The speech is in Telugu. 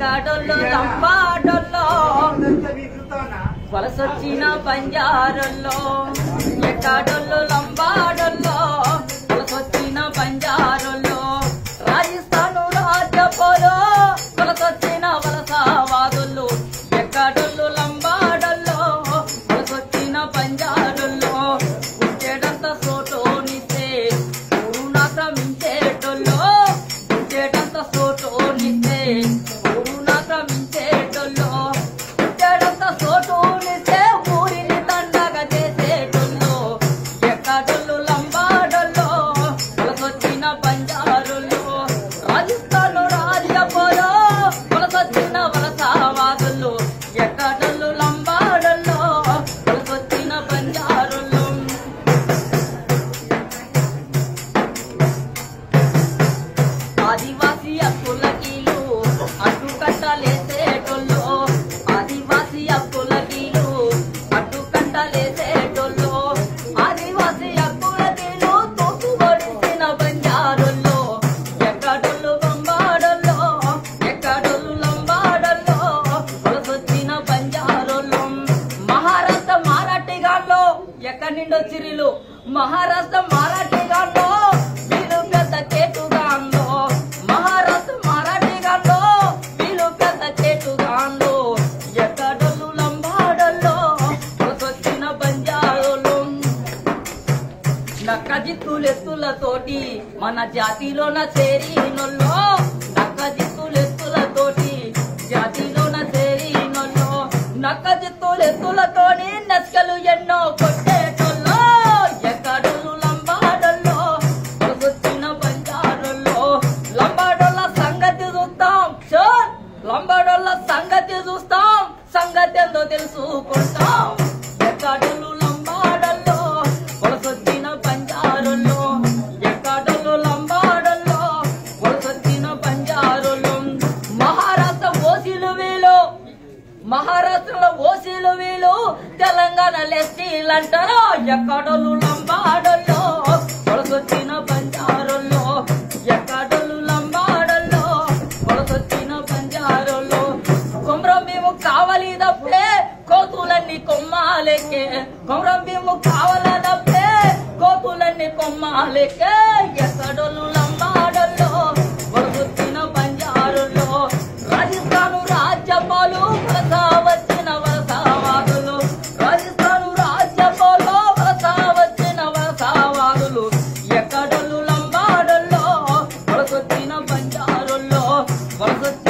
ఎక్కడొల్లో లంబాడొల్లో వలసొచ్చిన బంజారుల్లో ఎక్కడొల్లో లంబాడొల్లో వలసొచ్చిన బంజారుల్లో రాజస్థాను రాజ్యపోలో వలసొచ్చిన వలసవాదులు ఎక్కడొల్లు లంబాడల్లో వలసొచ్చిన బంజారుల్లో పుట్టేటంత సోటోనిస్తే ఊరునాక్రమించేటోల్లో పుట్టేటంత సోటోనిస్తే ఊరునాక్రమించేటోల్లో పుట్టేటంత సోటోనిస్తే ఊరిని దండగా చేసేటోళ్ళు ఎక్కడోళ్ళు లంబాడోళ్ళు వలసొచ్చిన బంజారులు రాజస్థాన్ రాజ్యపోలో వలసొచ్చిన వలసవాదులు ఎక్కడోళ్ళు లంబాడోళ్ళు వలసొచ్చిన బంజారులు ఆదివాసి హక్కులకీలు అడ్డుకట్టలేసేటోళ్ళు ఆదివాసి హక్కులకీలు అడ్డుకట్టలేసేటోళ్ళు ఆదివాసి హక్కులకీలు తోపుబడిసిన బంజారుల్లో ఎక్కడోళ్ళు బంబాడల్లో ఎక్కడోళ్ళు లంబాడల్లో వలసొచ్చిన బంజారుల్లో మహారాష్ట్ర మారాఠీగాల్లో ఎక్కడి నుండో చిరిలు మహారాష్ట్ర మారాఠీగాల్లో వీళ్ళు పెద్ద చేటుగాంలో మహారాష్ట్ర మారాఠీగాల్లో వీళ్ళు పెద్ద చేటుగాంలో ఎక్కడోళ్ళు లంబాడల్లో వలసొచ్చిన బంజారులు నక్క జిత్తులెత్తులతోటి మన జాతిలోన చేరినొల్లో నక్క జిత్తులెత్తులతోటి జాతిలోన చేరినొల్లో నక్క జిత్తులెత్తులతోని నస్కలు ఎన్నో కొట్టేటోల్లో ఎక్కడోళ్ళు లంబాడల్లో వలసొచ్చిన బంజారుల్లో లంబాడోళ్ళ సంగతి చూస్తాం షూర్ లంబాడోళ్ళ సంగతి చూస్తాం సంగతి ఎంతో తెలుసుకుంటాం ఎక్కడోళ్ళు లంబాడల్లో వలసొచ్చిన బంజారుల్లో ఎక్కడోళ్ళు లంబాడల్లో వలసొచ్చిన బంజారులు మహారాష్ట్ర ఓసీలు వీలు మహారాష్ట్రలో ఓసీలు వీలు తెలంగాణ ఎస్టీలు అంటారు ఎక్కడోళ్ళు లంబాడల్లో వలసొచ్చిన బంజారుల్లో ఎక్కడోళ్ళు లంబాడల్లో వలసొచ్చిన బంజారుల్లో కొమరం మేము కావాలి తప్పుడే కోతులన్నీ కొమ్మాలెక్కే కొమరం మేము కావాలన్నప్పుడే కోతులన్నీ కొమ్మాలెక్కే ఎక్కడోళ్ళు లంబాడల్లో వలసొచ్చిన బంజారుల్లో రాజస్థాను రాజ్యపాలు వలస వచ్చిన వలసవాదులు రాజస్థాను రాజ్యపాలు వలస వచ్చిన వలసవాదులు ఎక్కడోళ్ళు లంబాడల్లో వలసొచ్చిన బంజారుల్లో వలసొచ్చిన